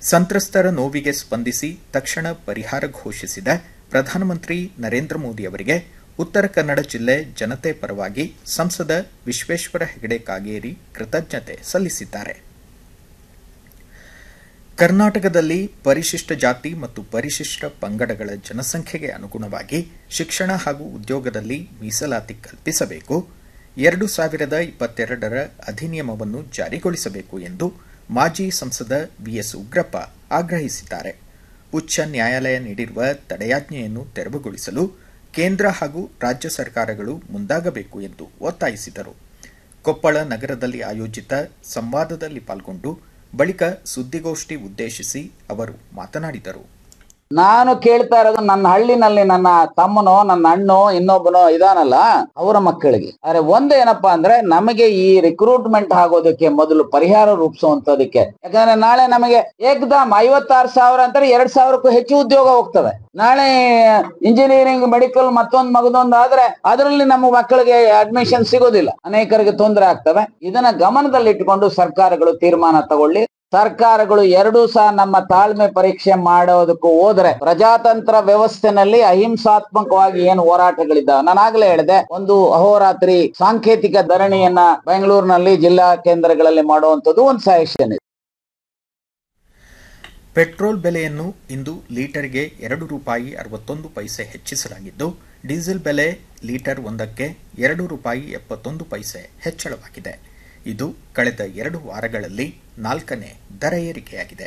ಸಂತ್ರಸ್ತರ ನೋವಿಗೆ ಸ್ಪಂದಿಸಿ ತಕ್ಷಣ ಪರಿಹಾರ ಘೋಷಿಸಿದ ಪ್ರಧಾನಮಂತ್ರಿ ನರೇಂದ್ರ ಮೋದಿ ಅವರಿಗೆ ಉತ್ತರ ಕನ್ನಡ ಜಿಲ್ಲೆ ಜನತೆ ಪರವಾಗಿ ಸಂಸದ ವಿಶ್ವೇಶ್ವರ ಹೆಗಡೆ ಕಾಗೇರಿ ಕೃತಜ್ಞತೆ ಸಲ್ಲಿಸಿದ್ದಾರೆ ಕರ್ನಾಟಕದಲ್ಲಿ ಪರಿಶಿಷ್ಟ ಜಾತಿ ಮತ್ತು ಪರಿಶಿಷ್ಟ ಪಂಗಡಗಳ ಜನಸಂಖ್ಯೆಗೆ ಅನುಗುಣವಾಗಿ ಶಿಕ್ಷಣ ಹಾಗೂ ಉದ್ಯೋಗದಲ್ಲಿ ಮೀಸಲಾತಿ ಕಲ್ಪಿಸಬೇಕು ಎರಡು ಸಾವಿರದ ಇಪ್ಪತ್ತೆರಡರ ಅಧಿನಿಯಮವನ್ನು ಜಾರಿಗೊಳಿಸಬೇಕು ಎಂದು ಮಾಜಿ ಸಂಸದ ವಿಎಸ್ ಉಗ್ರಪ್ಪ ಆಗ್ರಹಿಸಿದ್ದಾರೆ ಉಚ್ಚ ನ್ಯಾಯಾಲಯ ನೀಡಿರುವ ತಡೆಯಾಜ್ಞೆಯನ್ನು ತೆರವುಗೊಳಿಸಲು ಕೇಂದ್ರ ಹಾಗೂ ರಾಜ್ಯ ಸರ್ಕಾರಗಳು ಮುಂದಾಗಬೇಕು ಎಂದು ಒತ್ತಾಯಿಸಿದರು ಕೊಪ್ಪಳ ನಗರದಲ್ಲಿ ಆಯೋಜಿತ ಸಂವಾದದಲ್ಲಿ ಪಾಲ್ಗೊಂಡು ಬಳಿಕ ಸುದ್ದಿಗೋಷ್ಠಿ ಉದ್ದೇಶಿಸಿ ಅವರು ಮಾತನಾಡಿದರು ನಾನು ಕೇಳ್ತಾ ಇರೋದು ನನ್ನ ಹಳ್ಳಿನಲ್ಲಿ ನನ್ನ ತಮ್ಮನೋ ನನ್ನ ಅಣ್ಣೋ ಇನ್ನೊಬ್ಬನೋ ಇದಾನಲ್ಲ ಅವರ ಮಕ್ಕಳಿಗೆ ಆದ್ರೆ ಒಂದು ಏನಪ್ಪಾ ಅಂದ್ರೆ ನಮಗೆ ಈ ರಿಕ್ರೂಟ್ಮೆಂಟ್ ಆಗೋದಕ್ಕೆ ಮೊದಲು ಪರಿಹಾರ ರೂಪಿಸುವಂತದಕ್ಕೆ ಯಾಕಂದ್ರೆ ನಾಳೆ ನಮಗೆ ಏಕದಮ್ ಐವತ್ತಾರು ಸಾವಿರ ಅಂತಾರೆ ಎರಡ್ ಸಾವಿರಕ್ಕೂ ಹೆಚ್ಚು ಉದ್ಯೋಗ ಹೋಗ್ತವೆ ನಾಳೆ ಇಂಜಿನಿಯರಿಂಗ್ ಮೆಡಿಕಲ್ ಮತ್ತೊಂದು ಮಗದೊಂದು ಆದ್ರೆ ಅದರಲ್ಲಿ ನಮ್ಮ ಮಕ್ಕಳಿಗೆ ಅಡ್ಮಿಷನ್ ಸಿಗೋದಿಲ್ಲ ಅನೇಕರಿಗೆ ತೊಂದರೆ ಆಗ್ತವೆ ಇದನ್ನ ಗಮನದಲ್ಲಿಟ್ಟುಕೊಂಡು ಸರ್ಕಾರಗಳು ತೀರ್ಮಾನ ತಗೊಳ್ಳಿ ಸರ್ಕಾರಗಳು ಎರಡೂ ಸಹ ನಮ್ಮ ತಾಳ್ಮೆ ಪರೀಕ್ಷೆ ಮಾಡೋದಕ್ಕೂ ಹೋದ್ರೆ ಪ್ರಜಾತಂತ್ರ ವ್ಯವಸ್ಥೆನಲ್ಲಿ ಅಹಿಂಸಾತ್ಮಕವಾಗಿ ಏನು ಹೋರಾಟಗಳಿದ್ದಾವೆ ನಾನು ಆಗ್ಲೇ ಹೇಳಿದೆ ಒಂದು ಅಹೋರಾತ್ರಿ ಸಾಂಕೇತಿಕ ಧರಣಿಯನ್ನ ಬೆಂಗಳೂರಿನಲ್ಲಿ ಜಿಲ್ಲಾ ಕೇಂದ್ರಗಳಲ್ಲಿ ಮಾಡುವಂತದ್ದು ಒಂದು ಸಜೆಷನ್ ಇದೆ ಪೆಟ್ರೋಲ್ ಬೆಲೆಯನ್ನು ಇಂದು ಲೀಟರ್ಗೆ ಎರಡು ರೂಪಾಯಿ ಅರವತ್ತೊಂದು ಪೈಸೆ ಹೆಚ್ಚಿಸಲಾಗಿದ್ದು ಡೀಸೆಲ್ ಬೆಲೆ ಲೀಟರ್ ಒಂದಕ್ಕೆ ಎರಡು ರೂಪಾಯಿ ಎಪ್ಪತ್ತೊಂದು ಪೈಸೆ ಹೆಚ್ಚಳವಾಗಿದೆ ಇದು ಕಳೆದ ಎರಡು ವಾರಗಳಲ್ಲಿ ನಾಲ್ಕನೇ ದರ ಏರಿಕೆಯಾಗಿದೆ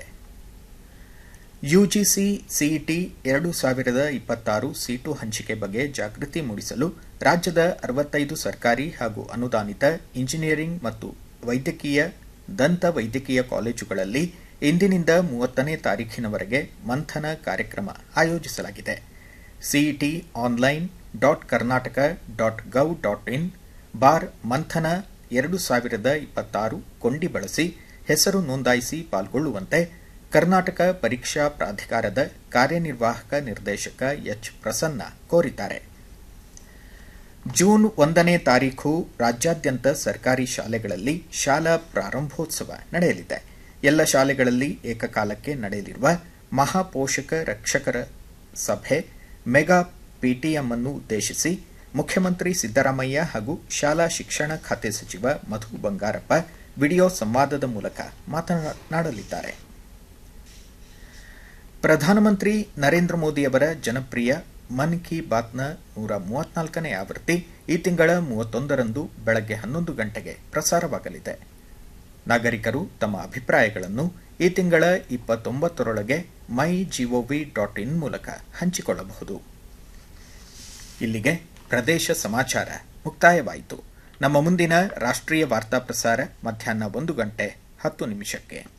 ಯುಜಿಸಿ ಸಿಇಟಿ ಎರಡು ಸಾವಿರದ ಇಪ್ಪತ್ತಾರು ಸೀಟು ಹಂಚಿಕೆ ಬಗ್ಗೆ ಜಾಗೃತಿ ಮೂಡಿಸಲು ರಾಜ್ಯದ ಅರವತ್ತೈದು ಸರ್ಕಾರಿ ಹಾಗೂ ಅನುದಾನಿತ ಇಂಜಿನಿಯರಿಂಗ್ ಮತ್ತು ವೈದ್ಯಕೀಯ ದಂತ ವೈದ್ಯಕೀಯ ಕಾಲೇಜುಗಳಲ್ಲಿ ಇಂದಿನಿಂದ ಮೂವತ್ತನೇ ತಾರೀಖಿನವರೆಗೆ ಮಂಥನ ಕಾರ್ಯಕ್ರಮ ಆಯೋಜಿಸಲಾಗಿದೆ CET online dot Karnataka dot gov dot in ಬಾರ್ ಮಂಥನ ಎರಡು ಸಾವಿರದ ಇಪ್ಪತ್ತಾರು ಕೊಂಡಿ ಬಳಸಿ ಹೆಸರು ನೋಂದಾಯಿಸಿ ಪಾಲ್ಗೊಳ್ಳುವಂತೆ ಕರ್ನಾಟಕ ಪರೀಕ್ಷಾ ಪ್ರಾಧಿಕಾರದ ಕಾರ್ಯನಿರ್ವಾಹಕ ನಿರ್ದೇಶಕ ಎಚ್ ಪ್ರಸನ್ನ ಕೋರಿದ್ದಾರೆ ಜೂನ್ ಒಂದನೇ ತಾರೀಖು ರಾಜ್ಯಾದ್ಯಂತ ಸರ್ಕಾರಿ ಶಾಲೆಗಳಲ್ಲಿ ಶಾಲಾ ಪ್ರಾರಂಭೋತ್ಸವ ನಡೆಯಲಿದೆ ಎಲ್ಲ ಶಾಲೆಗಳಲ್ಲಿ ಏಕಕಾಲಕ್ಕೆ ನಡೆಯಲಿರುವ ಮಹಾಪೋಷಕ ರಕ್ಷಕರ ಸಭೆ ಮೆಗಾ ಪಿಟಿಎಂ ಅನ್ನು ಉದ್ದೇಶಿಸಿ ಮುಖ್ಯಮಂತ್ರಿ ಸಿದ್ದರಾಮಯ್ಯ ಹಾಗೂ ಶಾಲಾ ಶಿಕ್ಷಣ ಖಾತೆ ಸಚಿವ ಮಧು ಬಂಗಾರಪ್ಪ ವಿಡಿಯೋ ಸಂವಾದದ ಮೂಲಕ ಮಾತನಾಡಲಿದ್ದಾರೆ ಪ್ರಧಾನಮಂತ್ರಿ ನರೇಂದ್ರ ಮೋದಿಯವರ ಜನಪ್ರಿಯ ಮನ್ ಕಿ ಬಾತ್ನ ನೂರ ಮೂವತ್ನಾಲ್ಕನೇ ಆವೃತ್ತಿ ಈ ತಿಂಗಳ ಮೂವತ್ತೊಂದರಂದು ಬೆಳಗ್ಗೆ ಹನ್ನೊಂದು ಗಂಟೆಗೆ ಪ್ರಸಾರವಾಗಲಿದೆ ನಾಗರಿಕರು ತಮ್ಮ ಅಭಿಪ್ರಾಯಗಳನ್ನು ಈ ತಿಂಗಳ ಇಪ್ಪತ್ತೊಂಬತ್ತರೊಳಗೆ ಮೈ ಜಿಒವಿ ಡಾಟ್ ಇನ್ ಮೂಲಕ ಹಂಚಿಕೊಳ್ಳಬಹುದು ಇಲ್ಲಿಗೆ ಪ್ರದೇಶ ಸಮಾಚಾರ ಮುಕ್ತಾಯವಾಯಿತು ನಮ್ಮ ಮುಂದಿನ ರಾಷ್ಟ್ರೀಯ ವಾರ್ತಾ ಪ್ರಸಾರ ಮಧ್ಯಾಹ್ನ ಒಂದು ಗಂಟೆ ಹತ್ತು ನಿಮಿಷಕ್ಕೆ